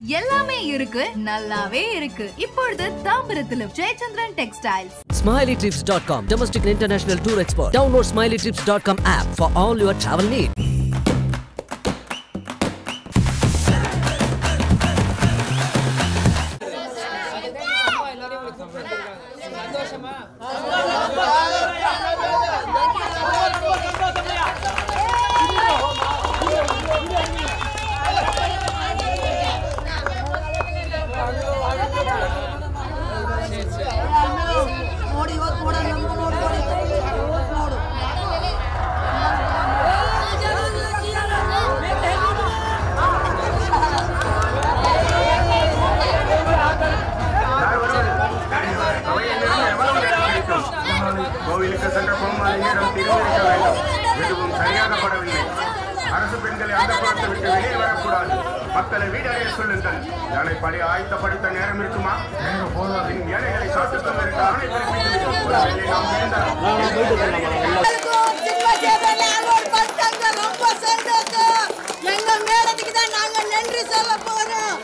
எல்லாமே இருக்கு நல்லாவே இருக்கு இப்பொழுது தாம்பரத்திலும் Jayachandran textiles SmileyTrips.com, domestic and international tour expert. Download SmileyTrips.com app for all your travel needs. ನೋಡಿ ಇವತ್ತು ಕೂಡ ನಮ್ಗೆ ನೋಡಿ ನೋಡಿ ಇವತ್ತು ನೋಡು கோவிலுக்கு சென்ற பொம்மாளியிடம் திரும்பியிருக்க வேண்டும் எதுவும் சரியாகப்படவில்லை அரசு பெண்களை அந்த புறத்தை விட்டு வெளியே வரக்கூடாது மக்களை வீடடைய சொல்லுங்கள் யானை படி ஆயத்தப்படுத்த நேரம் இருக்குமா பின் ஏழைகளை காத்துக் இருக்க ஆணை பிறப்பித்து விடும். ஒருவேளை நாம் வீழ்ந்தால் எல்லாருக்கும் சின்ன சேவையில அவார்ட் பட்டாங்க ரொம்ப சந்தோஷம் எங்க மேடத்துக்கு தான் நாங்க நன்றி சொல்ல போறோம்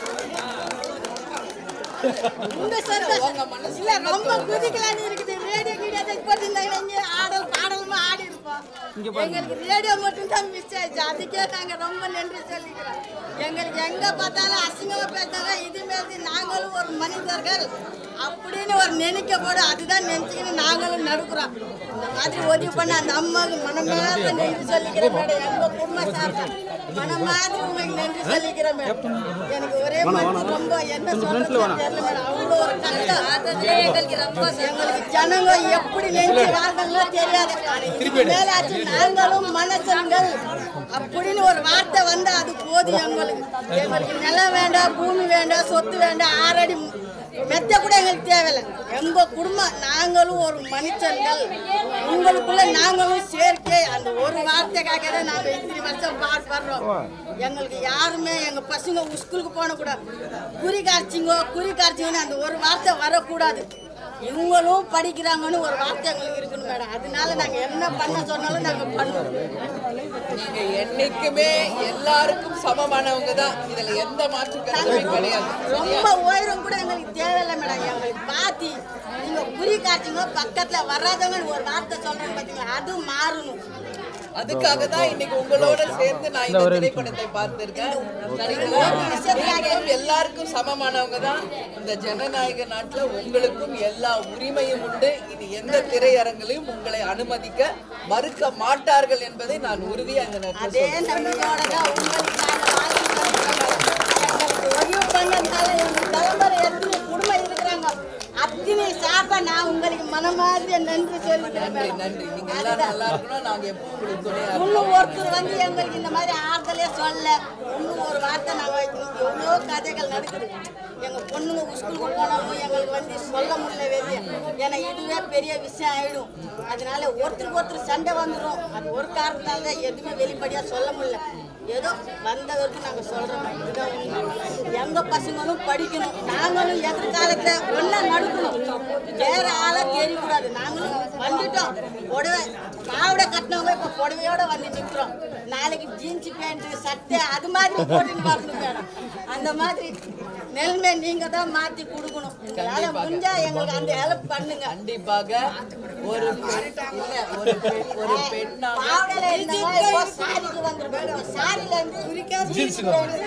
இந்த சந்தோஷம் இல்ல ரொம்ப குதிக்கலான்னு இருக்குது ரேடியோ கீடியோ போட்டிருந்தாங்க ஆடல் பாடலுமா ஆடி இருப்போம் எங்களுக்கு ரேடியோ மட்டும் தான் மிஸ் ஆயிடுச்சு அதுக்கே நாங்க ரொம்ப நன்றி சொல்லிக்கிறோம் எங்களுக்கு எங்க பார்த்தாலும் அசிங்கமா பேசுறாங்க இது மாரி நாங்களும் ஒரு மனிதர்கள் அப்படின்னு ஒரு நினைக்க போடும் அதுதான் நினைச்சுக்கிட்டு நாங்களும் நடக்கிறோம் இந்த மாதிரி உதவி பண்ண அந்த அம்மாவுக்கு மனமார்ந்த நன்றி சொல்லிக்கிறேன் மேடம் எங்க குடும்ப சார்பா மனமார்ந்த உங்களுக்கு நன்றி சொல்லிக்கிறேன் மேடம் எனக்கு ஒரே மனசு ரொம்ப என்ன சொல்றது தெரியல மேடம் அவ்வளோ ஒரு கஷ்டம் அதுலயே எங்களுக்கு ரொம்ப எங்களுக்கு ஜனங்க எப்படி நினைச்சு வாழ்றாங்களோ தெரியாது ஆனா இதுக்கு மேலாச்சு நாங்களும் மனசங்கள் அப்படின்னு ஒரு வார்த்தை வந்தா அது போதும் எங்களுக்கு எங்களுக்கு நிலம் வேண்டாம் பூமி வேண்டாம் சொத்து வேண்டாம் ஆறடி மெத்த கூட எங்களுக்கு தேவையில்லை எங்க குடும்பம் நாங்களும் ஒரு மனுஷன்கள் உங்களுக்குள்ள நாங்களும் சேர்க்கை அந்த ஒரு வார்த்தைக்காக தான் நாங்க இத்தனை வருஷம் பாடுபடுறோம் எங்களுக்கு யாருமே எங்க பசங்க ஸ்கூலுக்கு போன கூட குறி காய்ச்சிங்கோ குறி காய்ச்சிங்கன்னு அந்த ஒரு வார்த்தை வரக்கூடாது இவங்களும் படிக்கிறாங்கன்னு ஒரு வார்த்தை எங்களுக்கு இருக்கணும் மேடம் அதனால நாங்க என்ன பண்ண சொன்னாலும் நாங்க பண்ணுவோம் நீங்க என்னைக்குமே எல்லாருக்கும் சமமானவங்க தான் இதுல எந்த மாற்று கருத்துமே கிடையாது ரொம்ப உயரம் கூட எங்களுக்கு தேவையில்லை மேடம் எங்களுக்கு பாத்தி நீங்க குறி காய்ச்சிங்க பக்கத்துல வராதவங்க ஒரு வார்த்தை சொல்றாங்க பாத்தீங்களா அது மாறணும் அதுக்காக தான் இன்னைக்கு உங்களோட சேர்ந்து நான் இந்த திரைப்படத்தை பார்த்திருக்கேன் சரிங்களா? நீங்களும் எல்லாருக்கும் சமமானவங்க தான் இந்த ஜனநாயக நாட்டுல உங்களுக்கும் எல்லா உரிமையும் உண்டு இனி எந்த திரையரங்கிலையும் உங்களை அனுமதிக்க மறுக்க மாட்டார்கள் என்பதை நான் உறுதியா இந்த நேரத்தில் அதே நம்பிக்கையோட தான் உங்களுக்கு நாங்க வாழ்க்கை எங்களுக்கு உதவி பண்ணதுனால எங்க தலைமுறை எத்தனை குடும்பம் இருக்கிறாங்க அத்தனை சார்பா நான் உங்களுக்கு மனமாதிரி நன்றி சொல்லிக்கிறேன் நன்றி மேடம். நன்றி நீங்க எல்லாரும் நல்லா இருக்கணும் நாங்க எப்பவும் உங்களுக்கு துணையா இருக்கோம். இன்னும் ஒருத்தர் வந்து எங்களுக்கு இந்த மாதிரி ஆறுதலே சொல்ல இன்னும் ஒரு வார்த்தை நாங்கள் எவ்வளோ கதைகள் நடக்குது எங்கள் பொண்ணுங்க ஸ்கூலுக்கு போனாலும் எங்களுக்கு வந்து சொல்ல முடியல வெளியே ஏன்னா இதுவே பெரிய விஷயம் ஆயிடும் அதனால ஒருத்தருக்கு ஒருத்தர் சண்டை வந்துடும் அது ஒரு காரணத்தால தான் எதுவுமே வெளிப்படையாக சொல்ல முடியல ஏதோ வந்த வரைக்கும் நாங்கள் சொல்கிறோம் இதுதான் உண்மை எங்கள் பசங்களும் படிக்கணும் நாங்களும் எதிர்காலத்தில் ஒன்றா நடக்கணும் வேற ஆளாக தெரியக்கூடாது நாங்களும் வந்துட்டோம் புடவை பாவடை கட்டினவங்க இப்போ புடவையோட வந்து நிற்கிறோம் நாளைக்கு ஜீன்ஸ் பேண்ட் சட்டை அது மாதிரி போட்டுன்னு வரணும் மேடம் அந்த மாதிரி நெல்மை நீங்க தான் மாத்தி கொடுக்கணும் உங்களால முடிஞ்சா எங்களுக்கு அந்த ஹெல்ப் பண்ணுங்க கண்டிப்பாக ஒரு பெண் இல்ல ஒரு பெண் ஒரு பெண்ணாக பாவடையில இருந்தவங்க இப்போ சாரிக்கு வந்துருப்பாங்க சாரில இருந்து ஜீன்ஸ்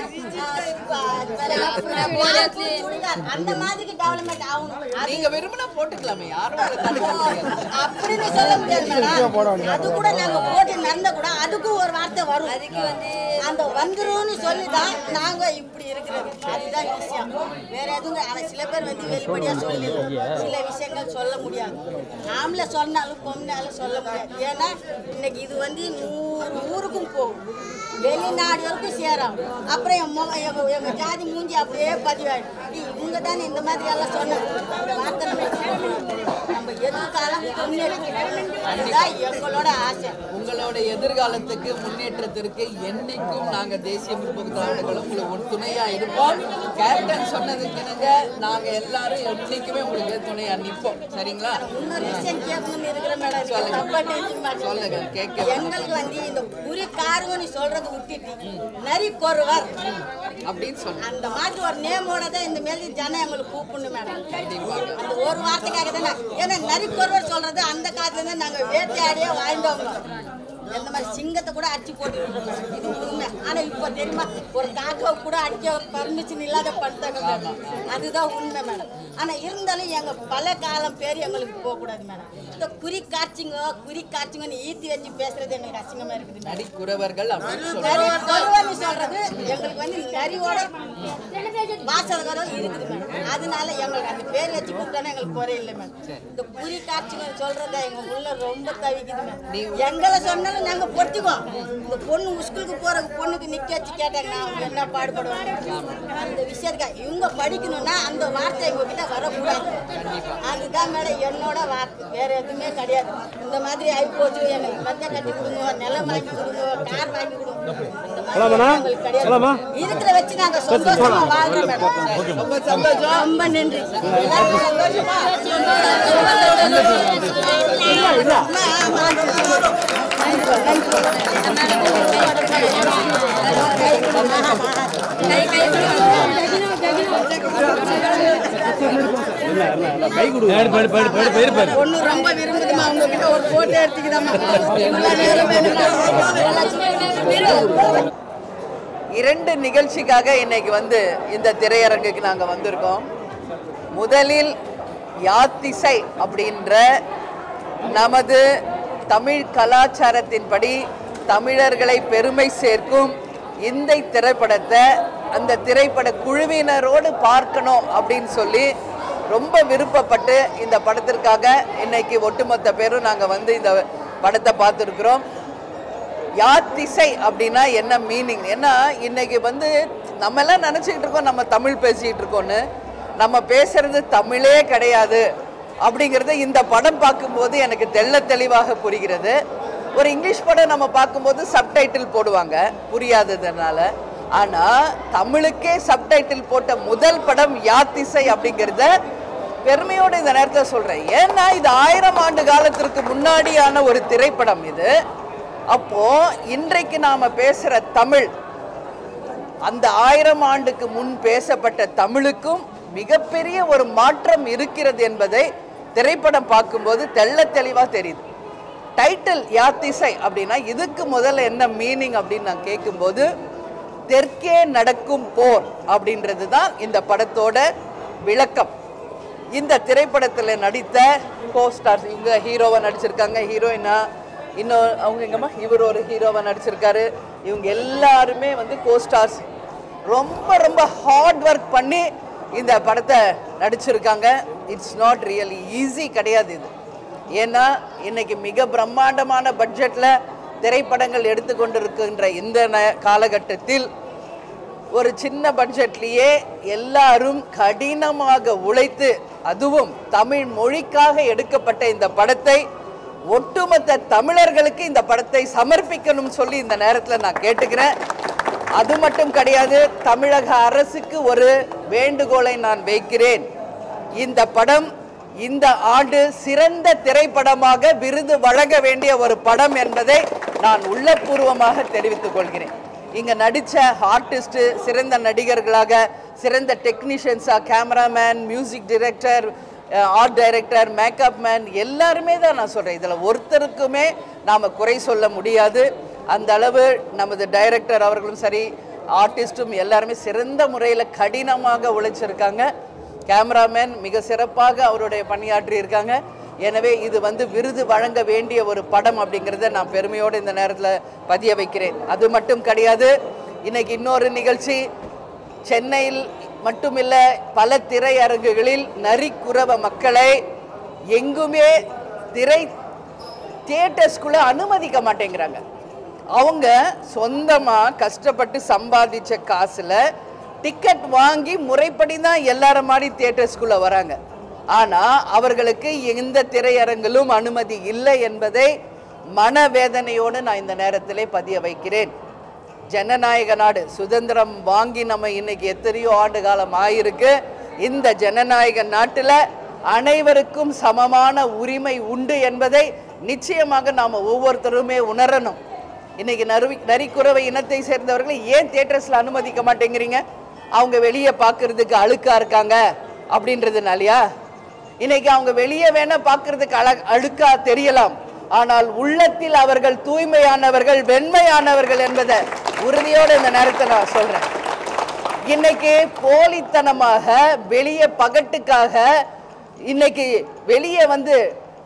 அந்த மாதிரி டெவலப்மெண்ட் ஆகணும் அது நீங்க விரும்பினா போட்டுக்கலாமே யாரும் உங்களை தடுக்க முடியாது அப்படின்னு சொல்ல முடியாது மேடம் அது கூட நாங்க போட்டு நடந்த கூட அதுக்கும் ஒரு வார்த்தை வரும் அதுக்கு வந்து அந்த வந்துரும்னு சொல்லி தான் நாங்க இப்படி இருக்கிறது அதுதான் விஷயம் வேற எதுவும் ஆனா சில பேர் வந்து வெளிப்படையா சொல்லி சில விஷயங்கள் சொல்ல முடியாது ஆம்பளை சொன்னாலும் பொம்னாலும் சொல்ல முடியாது ஏன்னா இன்னைக்கு இது வந்து நூறு ஊருக்கும் போகும் வெளிநாடு வரைக்கும் சேரும் அப்புறம் என் முக எங்க எங்க ஜாதி மூஞ்சி அப்படியே பதிவாயிடும் ஏய், இவங்க தானே இந்த மாதிரி எல்லாம் சொன்னாங்க அந்த வார்த்தை நம்ம கேட்கணும். நம்ம எதிர்காலம் முன்னேற்றம் அதுதான் எங்களோட ஆசை உங்களோட எதிர்காலத்துக்கு முன்னேற்றத்திற்கு என்னைக்கும் நாங்க தேசிய முற்போக்கு திராவிட கழகம் உங்களுக்கு ஒரு துணையா இருப்போம் கேப்டன் டைரக்டர் சொன்னதுக்கு என்னங்க நாங்க எல்லாரும் என்னைக்குமே உங்களுக்கு துணையா நிப்போம் சரிங்களா இன்னொரு விஷயம் கேட்கணும்னு இருக்கிற மேடம் நீங்க சொல்லுங்க. தப்பா நினைச்சுக்க சொல்லுங்க, மாட்டீங்க. கேட்க எங்களுக்கு வந்து இந்த குறி காருங்க நீ சொல்றது விட்டுட்டு நரி கொருவர் அப்படின்னு சொன்னேன் அந்த மாதிரி ஒரு நேமோட தான் இந்த மேலே ஜனம் எங்களுக்கு கூப்பிடணும் மேடம் அந்த ஒரு வார்த்தைக்காக தானே ஏன்னா நரி கொருவர் சொல்றது அந்த காலத்துல இருந்து நாங்க வேட்டையாடியே வாழ்ந்தவங்க இந்த மாதிரி சிங்கத்தை கூட அடிச்சு போட்டு இது உண்மை ஆனா இப்ப தெரியுமா ஒரு காக்காவை கூட அடிக்க பர்மிஷன் இல்லாத பண்ணிட்டாங்க மேடம் அதுதான் உண்மை மேடம் ஆனா இருந்தாலும் எங்க பல காலம் பேர் எங்களுக்கு போக கூடாது மேடம் இந்த குறி காய்ச்சிங்க குறி காய்ச்சிங்கன்னு ஈத்தி வச்சு பேசுறது எங்களுக்கு அசிங்கமா இருக்குது மேடம் நடிக்குறவர்கள் அப்படின்னு சொல்றேன் நரி கொருவன்னு சொல்றது எங்களுக்கு வந்து நரியோட வாசகரம் இருக்குது மேடம் அதனால எங்களுக்கு அந்த பேர் வச்சு கூப்பிட்டானே எங்களுக்கு குறை இல்லை மேடம் இந்த குறி காட்சிங்க சொல்றத எங்க உள்ள ரொம்ப தவிக்குது மேடம் எங்களை சொன்னாலும் நாங்க பொறுத்துக்குவோம் இந்த பொண்ணு ஸ்கூலுக்கு போற பொண்ணுக்கு நிக்க வச்சு கேட்டாங்க நான் என்ன பாடுபடுவாங்க அந்த விஷயத்துக்கு இவங்க படிக்கணும்னா அந்த வார்த்தை எங்க கிட்ட வரக்கூடாது அதுதான் மேடம் என்னோட வார்த்தை வேற எதுவுமே கிடையாது இந்த மாதிரி ஆயிப்போச்சு எனக்கு மெத்த கட்டி கொடுங்க நிலம் வாங்கி கொடுங்க கார் வாங்கி கொடுங்க இந்த மாதிரி எங்களுக்கு கிடையாது இருக்கிற வச்சு நாங்க சந்தோஷமா வாழ்றோம் மேடம் ரொம்ப சந்தோஷம் ரொம்ப நன்றி எல்லாருக்கும் சந்தோஷமா பொண்ணு ரொம்ப விரும்புதுமா உங்ககிட்ட ஒரு போட்டோ எடுத்துக்கிதாமா இரண்டு நிகழ்ச்சிக்காக இன்னைக்கு வந்து இந்த திரையரங்குக்கு நாங்கள் வந்திருக்கோம் முதலில் யாத்திசை அப்படின்ற நமது தமிழ் கலாச்சாரத்தின்படி தமிழர்களை பெருமை சேர்க்கும் இந்த திரைப்படத்தை அந்த திரைப்பட குழுவினரோடு பார்க்கணும் அப்படின்னு சொல்லி ரொம்ப விருப்பப்பட்டு இந்த படத்திற்காக இன்னைக்கு ஒட்டுமொத்த பேரும் நாங்கள் வந்து இந்த படத்தை பார்த்துருக்குறோம் யாத்திசை அப்படின்னா என்ன மீனிங் ஏன்னா இன்னைக்கு வந்து நம்ம எல்லாம் நினச்சிக்கிட்டு இருக்கோம் நம்ம தமிழ் பேசிக்கிட்டு இருக்கோன்னு நம்ம பேசுறது தமிழே கிடையாது அப்படிங்கிறது இந்த படம் பார்க்கும்போது எனக்கு தெள்ள தெளிவாக புரிகிறது ஒரு இங்கிலீஷ் படம் நம்ம பார்க்கும்போது சப்டைட்டில் போடுவாங்க புரியாததுனால ஆனால் தமிழுக்கே சப்டைட்டில் போட்ட முதல் படம் யாத்திசை அப்படிங்கிறத பெருமையோடு இந்த நேரத்தில் சொல்கிறேன் ஏன்னா இது ஆயிரம் ஆண்டு காலத்திற்கு முன்னாடியான ஒரு திரைப்படம் இது அப்போ இன்றைக்கு நாம பேசுற தமிழ் அந்த ஆயிரம் ஆண்டுக்கு முன் பேசப்பட்ட தமிழுக்கும் மிகப்பெரிய ஒரு மாற்றம் இருக்கிறது என்பதை திரைப்படம் பார்க்கும்போது தெள்ள தெளிவா தெரியுது டைட்டில் யாத்திசை அப்படின்னா இதுக்கு முதல்ல என்ன மீனிங் அப்படின்னு நான் கேட்கும்போது தெற்கே நடக்கும் போர் அப்படின்றது தான் இந்த படத்தோட விளக்கம் இந்த திரைப்படத்தில் நடித்த கோ ஸ்டார்ஸ் இவங்க ஹீரோவை நடிச்சிருக்காங்க ஹீரோயினா இன்னும் அவங்க எங்கம்மா இவர் ஒரு ஹீரோவை நடிச்சிருக்காரு இவங்க எல்லாருமே வந்து கோ ஸ்டார்ஸ் ரொம்ப ரொம்ப ஹார்ட் ஒர்க் பண்ணி இந்த படத்தை நடிச்சிருக்காங்க இட்ஸ் நாட் ரியலி ஈஸி கிடையாது இது ஏன்னா இன்னைக்கு மிக பிரம்மாண்டமான பட்ஜெட்டில் திரைப்படங்கள் எடுத்துக்கொண்டிருக்கின்ற இந்த ந- காலகட்டத்தில் ஒரு சின்ன பட்ஜெட்லேயே எல்லாரும் கடினமாக உழைத்து அதுவும் தமிழ் மொழிக்காக எடுக்கப்பட்ட இந்த படத்தை ஒட்டுமொத்த தமிழர்களுக்கு இந்த படத்தை சமர்ப்பிக்கணும் சொல்லி இந்த நேரத்தில் நான் கேட்டுக்கிறேன் அது மட்டும் கிடையாது தமிழக அரசுக்கு ஒரு வேண்டுகோளை நான் வைக்கிறேன் இந்த படம் இந்த ஆண்டு சிறந்த திரைப்படமாக விருது வழங்க வேண்டிய ஒரு படம் என்பதை நான் உள்ளபூர்வமாக தெரிவித்துக் கொள்கிறேன் இங்க நடிச்ச ஆர்டிஸ்ட் சிறந்த நடிகர்களாக சிறந்த டெக்னீஷியன்ஸா cameraman music director art director makeup man எல்லாருமே தான் நான் சொல்றேன் இதுல ஒருத்தருக்குமே நாம குறை சொல்ல முடியாது அந்த அளவு நமது டைரக்டர் அவர்களும் சரி ஆர்டிஸ்ட்டும் எல்லாருமே சிறந்த முறையில் கடினமாக உழைச்சிருக்காங்க கேமராமேன் மிக சிறப்பாக அவருடைய பணியாற்றி இருக்காங்க எனவே இது வந்து விருது வழங்க வேண்டிய ஒரு படம் அப்படிங்கிறத நான் பெருமையோடு இந்த நேரத்தில் பதிய வைக்கிறேன் அது மட்டும் கிடையாது இன்னைக்கு இன்னொரு நிகழ்ச்சி சென்னையில் மட்டுமில்ல பல திரையரங்குகளில் நரிக்குறவ மக்களை எங்குமே திரை தியேட்டர்ஸ்குள்ளே அனுமதிக்க மாட்டேங்கிறாங்க அவங்க சொந்தமாக கஷ்டப்பட்டு சம்பாதிச்ச காசில் டிக்கெட் வாங்கி முறைப்படி தான் எல்லாரும் மாதிரி தியேட்டர்ஸ்குள்ளே வராங்க ஆனால் அவர்களுக்கு எந்த திரையரங்கிலும் அனுமதி இல்லை என்பதை மனவேதனையோடு நான் இந்த நேரத்திலே பதிய வைக்கிறேன் ஜனநாயக நாடு சுதந்திரம் வாங்கி நம்ம இன்னைக்கு எத்தனையோ ஆண்டு காலம் ஆயிருக்கு இந்த ஜனநாயக நாட்டில் அனைவருக்கும் சமமான உரிமை உண்டு என்பதை நிச்சயமாக நாம் ஒவ்வொருத்தருமே உணரணும் இன்னைக்கு நறுவி நரிக்குறவை இனத்தை சேர்ந்தவர்களை ஏன் தியேட்டர்ஸில் அனுமதிக்க மாட்டேங்கிறீங்க அவங்க வெளியே பார்க்கறதுக்கு அழுக்கா இருக்காங்க அப்படின்றதுனாலயா இன்னைக்கு அவங்க வெளியே வேணா பார்க்கறதுக்கு அழ அழுக்கா தெரியலாம் ஆனால் உள்ளத்தில் அவர்கள் தூய்மையானவர்கள் வெண்மையானவர்கள் என்பதை உறுதியோடு இந்த நேரத்தை நான் சொல்றேன் இன்னைக்கு போலித்தனமாக வெளியே பகட்டுக்காக இன்னைக்கு வெளியே வந்து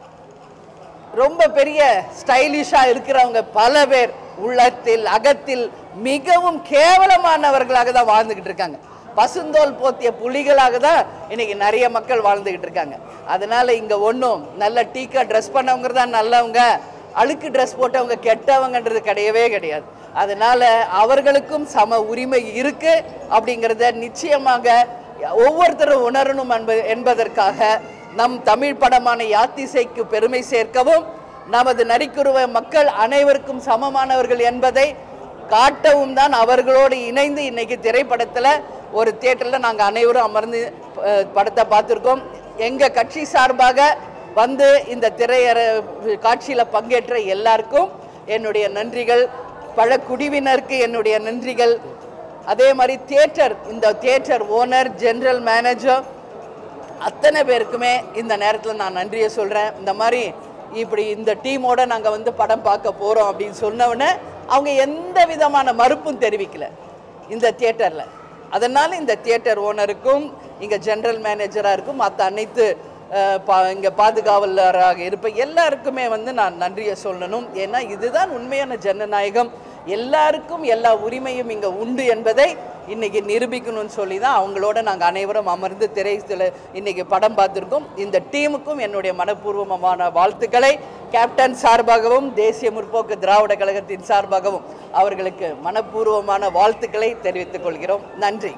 ரொம்ப பெரிய ஸ்டைலிஷா இருக்கிறவங்க பல பேர் உள்ளத்தில் அகத்தில் மிகவும் கேவலமானவர்களாக தான் வாழ்ந்துகிட்டு இருக்காங்க பசுந்தோல் போத்திய புலிகளாக தான் இன்னைக்கு நிறைய மக்கள் வாழ்ந்துகிட்டு இருக்காங்க அதனால இங்க ஒன்றும் நல்ல டீக்கா ட்ரெஸ் பண்ணவங்க தான் நல்லவங்க அழுக்கு ட்ரெஸ் போட்டவங்க கெட்டவங்கன்றது கிடையவே கிடையாது அதனால அவர்களுக்கும் சம உரிமை இருக்கு அப்படிங்கிறத நிச்சயமாக ஒவ்வொருத்தரும் உணரணும் என்ப என்பதற்காக நம் தமிழ் படமான யாத்திசைக்கு பெருமை சேர்க்கவும் நமது நரிக்குருவ மக்கள் அனைவருக்கும் சமமானவர்கள் என்பதை காட்டவும் தான் அவர்களோடு இணைந்து இன்னைக்கு திரைப்படத்தில் ஒரு தியேட்டரில் நாங்கள் அனைவரும் அமர்ந்து அஹ், படத்தை பார்த்துருக்கோம் எங்கள் கட்சி சார்பாக வந்து இந்த திரையர காட்சியில் பங்கேற்ற எல்லாருக்கும் என்னுடைய நன்றிகள் பல குடிவினருக்கு என்னுடைய நன்றிகள் அதே மாதிரி தியேட்டர் இந்த தியேட்டர் ஓனர் ஜெனரல் மேனேஜர் அத்தனை பேருக்குமே இந்த நேரத்தில் நான் நன்றியை சொல்கிறேன் இந்த மாதிரி இப்படி இந்த டீமோட நாங்கள் வந்து படம் பார்க்க போகிறோம் அப்படின்னு சொன்னவுடனே அவங்க எந்த விதமான மறுப்பும் தெரிவிக்கல இந்த தியேட்டரில் அதனால் இந்த தியேட்டர் ஓனருக்கும் இங்கே ஜெனரல் மேனேஜராக இருக்கும் மற்ற அனைத்து அஹ், பா இங்கே பாதுகாவலராக இருப்ப எல்லாருக்குமே வந்து நான் நன்றியை சொல்லணும் ஏன்னா இதுதான் உண்மையான ஜனநாயகம் எல்லாருக்கும் எல்லா உரிமையும் இங்கே உண்டு என்பதை இன்னைக்கு நிரூபிக்கணும்னு சொல்லி தான் அவங்களோட நாங்கள் அனைவரும் அமர்ந்து திரைத்தில் இன்னைக்கு படம் பார்த்துருக்கோம் இந்த டீமுக்கும் என்னுடைய மனப்பூர்வமான வாழ்த்துக்களை கேப்டன் சார்பாகவும் தேசிய முற்போக்கு திராவிட கழகத்தின் சார்பாகவும் அவர்களுக்கு மனப்பூர்வமான வாழ்த்துக்களை தெரிவித்துக் கொள்கிறோம் நன்றி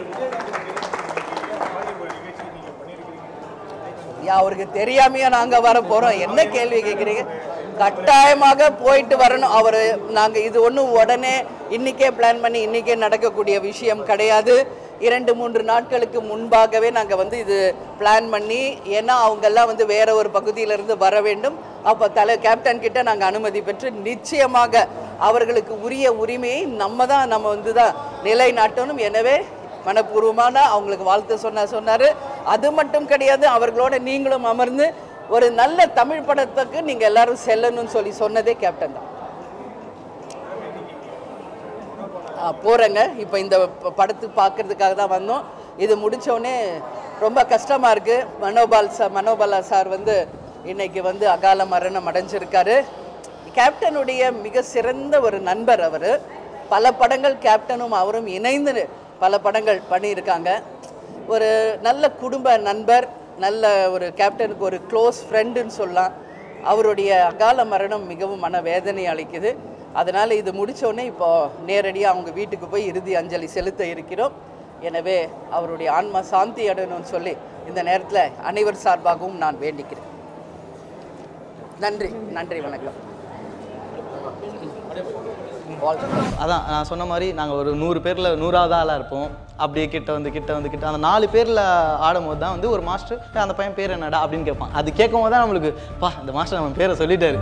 ஐயா, அவருக்கு தெரியாமையா நாங்க வர போறோம் என்ன கேள்வி கேட்குறீங்க கட்டாயமாக போயிட்டு வரணும் அவர் நாங்க இது ஒன்றும் உடனே இன்னைக்கே பிளான் பண்ணி இன்னைக்கே நடக்கக்கூடிய விஷயம் கிடையாது இரண்டு மூன்று நாட்களுக்கு முன்பாகவே நாங்கள் வந்து இது பிளான் பண்ணி ஏன்னா அவங்கெல்லாம் வந்து வேற ஒரு பகுதியிலிருந்து வர வேண்டும் அப்போ தலை கேப்டன் கிட்ட நாங்கள் அனுமதி பெற்று நிச்சயமாக அவர்களுக்கு உரிய உரிமையை நம்ம தான் நம்ம வந்து தான் நிலைநாட்டணும் எனவே மனப்பூர்வமான அவங்களுக்கு வாழ்த்து சொன்ன சொன்னார் அது மட்டும் கிடையாது அவர்களோட நீங்களும் அமர்ந்து ஒரு நல்ல தமிழ் படத்துக்கு நீங்கள் எல்லாரும் செல்லணும்னு சொல்லி சொன்னதே கேப்டன் தான் ஆ, போறேங்க இப்போ இந்த ப- படத்து பார்க்கறதுக்காக தான் வந்தோம் இது முடிச்ச உடனே ரொம்ப கஷ்டமாக இருக்குது மனோபால் சார் மனோபாலா சார் வந்து இன்னைக்கு வந்து அகால மரணம் அடைஞ்சிருக்காரு கேப்டனுடைய மிக சிறந்த ஒரு நண்பர் அவர் பல படங்கள் கேப்டனும் அவரும் இணைந்து பல படங்கள் பண்ணியிருக்காங்க ஒரு நல்ல குடும்ப நண்பர் நல்ல ஒரு கேப்டனுக்கு ஒரு க்ளோஸ் ஃப்ரெண்டுன்னு சொல்லலாம் அவருடைய அகால மரணம் மிகவும் மன வேதனை அளிக்குது அதனால் இது முடிச்ச உடனே இப்போ நேரடியாக அவங்க வீட்டுக்கு போய் இறுதி அஞ்சலி செலுத்த இருக்கிறோம் எனவே அவருடைய ஆன்மா சாந்தி அடையணும்னு சொல்லி இந்த நேரத்தில் அனைவர் சார்பாகவும் நான் வேண்டிக்கிறேன் நன்றி நன்றி வணக்கம் வாழ்த்துக்கள் அதான் நான் சொன்ன மாதிரி நாங்கள் ஒரு நூறு பேரில் நூறாவது ஆளாக இருப்போம் அப்படியே கிட்ட வந்து கிட்ட வந்து கிட்ட அந்த நாலு பேரில் ஆடும்போது தான் வந்து ஒரு மாஸ்டர் "ஏய், அந்த பையன் பேர் என்னடா அப்படின்னு கேட்பான் அது கேட்கும் போது தான் நம்மளுக்கு பா இந்த மாஸ்டர் நம்ம பேரை சொல்லிட்டாரு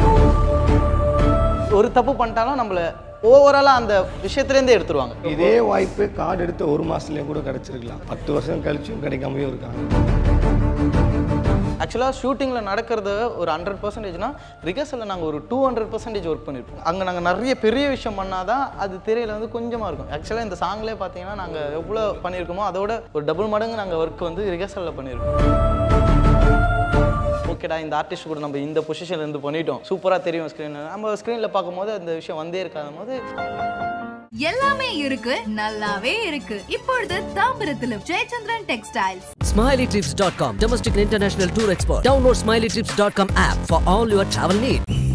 ஒரு தப்பு பண்ணிட்டாலும் நம்மளை ஓவராலாக அந்த விஷயத்துலேருந்தே எடுத்துருவாங்க இதே வாய்ப்பு கார்டு எடுத்த ஒரு மாசத்துலயே கூட கிடைச்சிருக்கலாம் பத்து வருஷம் கழிச்சும் கிடைக்காமயும் இருக்காங்க ஆக்சுவலாக ஷூட்டிங்கில் நடக்கிறது ஒரு ஹண்ட்ரட் பர்சன்டேஜ்னா ரிகர்சலில் நாங்கள் ஒரு டூ ஹண்ட்ரட் பர்சன்டேஜ் ஒர்க் பண்ணியிருப்போம் அங்கே நாங்கள் நிறைய பெரிய விஷயம் பண்ணால் தான் அது திரையில் வந்து கொஞ்சமாக இருக்கும் ஆக்சுவலாக இந்த சாங்லேயே பார்த்தீங்கன்னா நாங்கள் எவ்வளோ பண்ணியிருக்கோமோ அதோட ஒரு டபுள் மடங்கு நாங்கள் ஒர்க் வந்து ரிகர்சலில் பண்ணியிருக்கோம் ஓகேடா இந்த ஆர்டிஸ்ட் கூட நம்ம இந்த பொசிஷன்ல இருந்து பண்ணிட்டோம் சூப்பராக தெரியும் ஸ்க்ரீன் நம்ம ஸ்க்ரீனில் பார்க்கும்போது அந்த விஷயம் வந்தே இருக்காத போது எல்லாமே இருக்கு நல்லாவே இருக்கு இப்பொழுது தாம்பரத்திலும் Jayachandran textiles SmileyTrips.com, domestic and international tour expert. Download SmileyTrips.com app for all your travel needs.